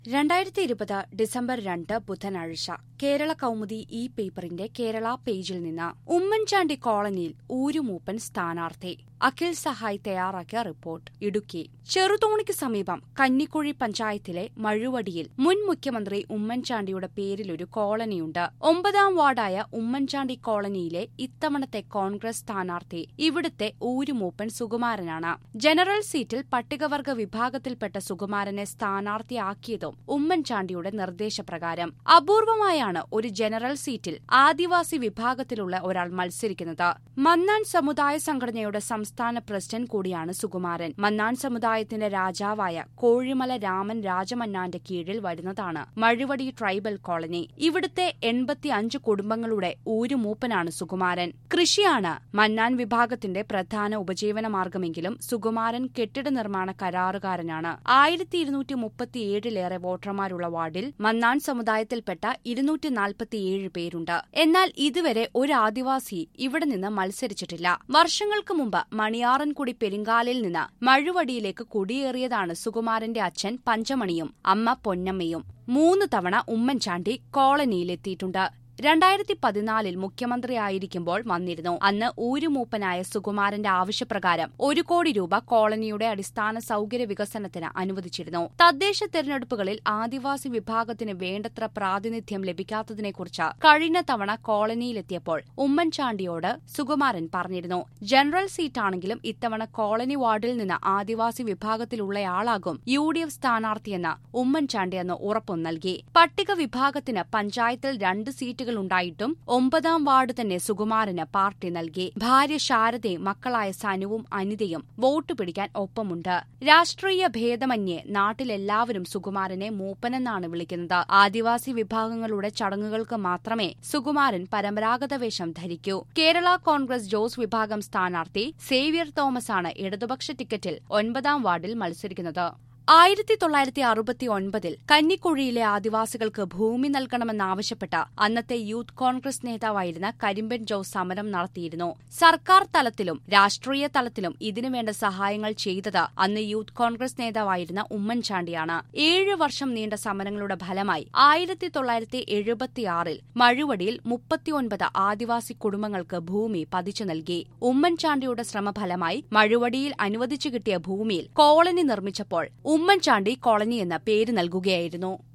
രണ്ടായിരത്തി ഇരുപത് ഡിസംബർ രണ്ട് ബുധനാഴ്ച കേരള കൗമുദി ഈ പേപ്പറിന്റെ കേരള പേജിൽ നിന്ന് ഉമ്മൻചാണ്ടി കോളനിയിൽ ഊരുമൂപ്പൻ സ്ഥാനാർത്ഥി അഖിൽ സഹായ് തയ്യാറാക്കിയ റിപ്പോർട്ട് ഇടുക്കി ചെറുതോണിക്ക് സമീപം കന്നിക്കുഴി പഞ്ചായത്തിലെ മഴുവടിയിൽ മുൻ മുഖ്യമന്ത്രി ഉമ്മൻചാണ്ടിയുടെ പേരിലൊരു കോളനിയുണ്ട് ഒമ്പതാം വാർഡായ ഉമ്മൻചാണ്ടി കോളനിയിലെ ഇത്തവണത്തെ കോൺഗ്രസ് സ്ഥാനാർത്ഥി ഇവിടുത്തെ ഊരുമൂപ്പൻ സുകുമാരനാണ് ജനറൽ സീറ്റിൽ പട്ടികവർഗ വിഭാഗത്തിൽപ്പെട്ട സുകുമാരനെ സ്ഥാനാർത്ഥിയാക്കിയതും ഉമ്മൻചാണ്ടിയുടെ നിർദ്ദേശപ്രകാരം അപൂർവമായാണ് ഒരു ജനറൽ സീറ്റിൽ ആദിവാസി വിഭാഗത്തിലുള്ള ഒരാൾ മത്സരിക്കുന്നത് മന്നാൻ സമുദായ സംഘടനയുടെ സംസ്ഥാന പ്രസിഡന്റ് കൂടിയാണ് സുകുമാരൻ മന്നാൻ സമുദായത്തിന്റെ രാജാവായ കോഴിമല രാമൻ രാജമന്നാന്റെ കീഴിൽ വരുന്നതാണ് മഴുവടി ട്രൈബൽ കോളനി ഇവിടുത്തെ എൺപത്തിയഞ്ച് കുടുംബങ്ങളുടെ ഊരുമൂപ്പനാണ് സുകുമാരൻ കൃഷിയാണ് മന്നാൻ വിഭാഗത്തിന്റെ പ്രധാന ഉപജീവന മാർഗമെങ്കിലും സുകുമാരൻ കെട്ടിട നിർമ്മാണ കരാറുകാരനാണ് ആയിരത്തി ഇരുന്നൂറ്റി മുപ്പത്തിയേഴിലേറെ വോട്ടർമാരുള്ള വാർഡിൽ മന്നാൻ സമുദായത്തിൽപ്പെട്ട ഇരുന്നൂറ്റി നാൽപ്പത്തിയേഴ് പേരുണ്ട് എന്നാൽ ഇതുവരെ ഒരു ആദിവാസി ഇവിടെ നിന്ന് മത്സരിച്ചിട്ടില്ല വർഷങ്ങൾക്ക് മുമ്പ് മണിയാറൻകുടി പെരിങ്കാലിൽ നിന്ന് മഴുവടിയിലേക്ക് കുടിയേറിയതാണ് സുകുമാരന്റെ അച്ഛൻ പഞ്ചമണിയും അമ്മ പൊന്നമ്മയും മൂന്ന് തവണ ഉമ്മൻചാണ്ടി കോളനിയിലെത്തിയിട്ടുണ്ട് രണ്ടായിരത്തി പതിനാലിൽ മുഖ്യമന്ത്രിയായിരിക്കുമ്പോൾ വന്നിരുന്നു അന്ന് ഊരുമൂപ്പനായ സുകുമാരന്റെ ആവശ്യപ്രകാരം ഒരു കോടി രൂപ കോളനിയുടെ അടിസ്ഥാന സൌകര്യ വികസനത്തിന് അനുവദിച്ചിരുന്നു തദ്ദേശ തെരഞ്ഞെടുപ്പുകളിൽ ആദിവാസി വിഭാഗത്തിന് വേണ്ടത്ര പ്രാതിനിധ്യം ലഭിക്കാത്തതിനെക്കുറിച്ച് കഴിഞ്ഞ തവണ കോളനിയിലെത്തിയപ്പോൾ ഉമ്മൻചാണ്ടിയോട് സുകുമാരൻ പറഞ്ഞിരുന്നു ജനറൽ സീറ്റാണെങ്കിലും ഇത്തവണ കോളനി വാർഡിൽ നിന്ന് ആദിവാസി വിഭാഗത്തിലുള്ളയാളാകും യു ഡി എഫ് സ്ഥാനാർത്ഥിയെന്ന് ഉമ്മൻചാണ്ടി അന്ന് ഉറപ്പും നൽകി പട്ടിക വിഭാഗത്തിന് പഞ്ചായത്തിൽ രണ്ട് സീറ്റുകൾ ഉണ്ടായിട്ടും ഒമ്പതാം വാർഡ് തന്നെ സുകുമാരന് പാർട്ടി നൽകി ഭാര്യ ശാരദയും മക്കളായ സനുവും അനിതയും വോട്ട് പിടിക്കാൻ ഒപ്പമുണ്ട് രാഷ്ട്രീയ ഭേദമന്യേ നാട്ടിലെല്ലാവരും സുകുമാരനെ മൂപ്പനെന്നാണ് വിളിക്കുന്നത് ആദിവാസി വിഭാഗങ്ങളുടെ ചടങ്ങുകൾക്ക് മാത്രമേ സുകുമാരൻ പരമ്പരാഗത വേഷം ധരിക്കൂ കേരള കോൺഗ്രസ് ജോസ് വിഭാഗം സ്ഥാനാർത്ഥി സേവ്യർ തോമസ് ആണ് ഇടതുപക്ഷ ടിക്കറ്റിൽ ഒൻപതാം വാർഡിൽ മത്സരിക്കുന്നത് ആയിരത്തി തൊള്ളായിരത്തി അറുപത്തി ഒൻപതിൽ കന്നിക്കുഴിയിലെ ആദിവാസികൾക്ക് ഭൂമി നൽകണമെന്നാവശ്യപ്പെട്ട അന്നത്തെ യൂത്ത് കോൺഗ്രസ് നേതാവായിരുന്ന കരിമ്പൻ ജോസ് സമരം നടത്തിയിരുന്നു സർക്കാർ തലത്തിലും രാഷ്ട്രീയ തലത്തിലും ഇതിനുവേണ്ട സഹായങ്ങൾ ചെയ്തത് അന്ന് യൂത്ത് കോൺഗ്രസ് നേതാവായിരുന്ന ഉമ്മൻചാണ്ടിയാണ് ഏഴ് വർഷം നീണ്ട സമരങ്ങളുടെ ഫലമായി ആയിരത്തി തൊള്ളായിരത്തി എഴുപത്തിയാറിൽ മഴുവടിയിൽ മുപ്പത്തിയൊൻപത് ആദിവാസി കുടുംബങ്ങൾക്ക് ഭൂമി പതിച്ചു നൽകി ഉമ്മൻചാണ്ടിയുടെ ശ്രമഫലമായി മഴുവടിയിൽ അനുവദിച്ചു കിട്ടിയ ഭൂമിയിൽ കോളനി നിർമ്മിച്ചപ്പോൾ ഉമ്മൻചാണ്ടി കോളനി എന്ന പേര് നൽകുകയായിരുന്നു